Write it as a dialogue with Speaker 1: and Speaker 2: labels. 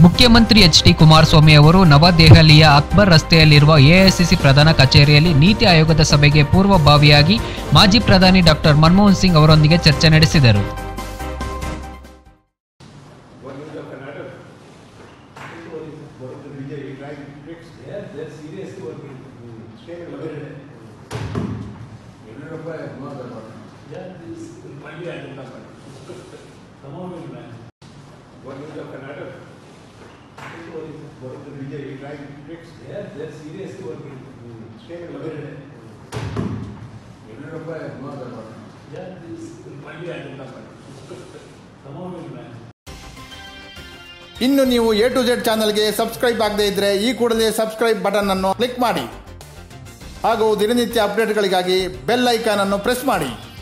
Speaker 1: ಮುಖ್ಯಮಂತ್ರಿ H D Kumaraswamy ಅವರು ನವದೆಹಲಿಯ ಅಕ್ಬರ್ ರಸ್ತೆಯಲ್ಲಿರುವ ಎಐಸಿಸಿ ಪ್ರಧಾನ ಕಚೇರಿಯಲ್ಲಿ ನೀತಿ ಆಯೋಗದ ಸಭೆಗೆ ಪೂರ್ವಭಾವಿಯಾಗಿ ಮಾಜಿ ಪ್ರಧಾನಿ ಡಾಕ್ಟರ್ ಮನಮೋಹನ್ ಸಿಂಗ್ ಅವರೊಂದಿಗೆ ಚರ್ಚೆ ನಡೆಸಿದರು
Speaker 2: ಇನ್ನು ನೀವು ಎ ಟು ಜೆಡ್ ಚಾನಲ್ಗೆ ಸಬ್ಸ್ಕ್ರೈಬ್ ಆಗದೇ ಇದ್ದರೆ ಈ ಕೂಡಲೇ ಸಬ್ಸ್ಕ್ರೈಬ್ ಬಟನ್ ಅನ್ನು ಕ್ಲಿಕ್ ಮಾಡಿ ಹಾಗೂ ದಿನನಿತ್ಯ ಅಪ್ಡೇಟ್ಗಳಿಗಾಗಿ ಬೆಲ್ ಐಕಾನ್ ಅನ್ನು ಪ್ರೆಸ್ ಮಾಡಿ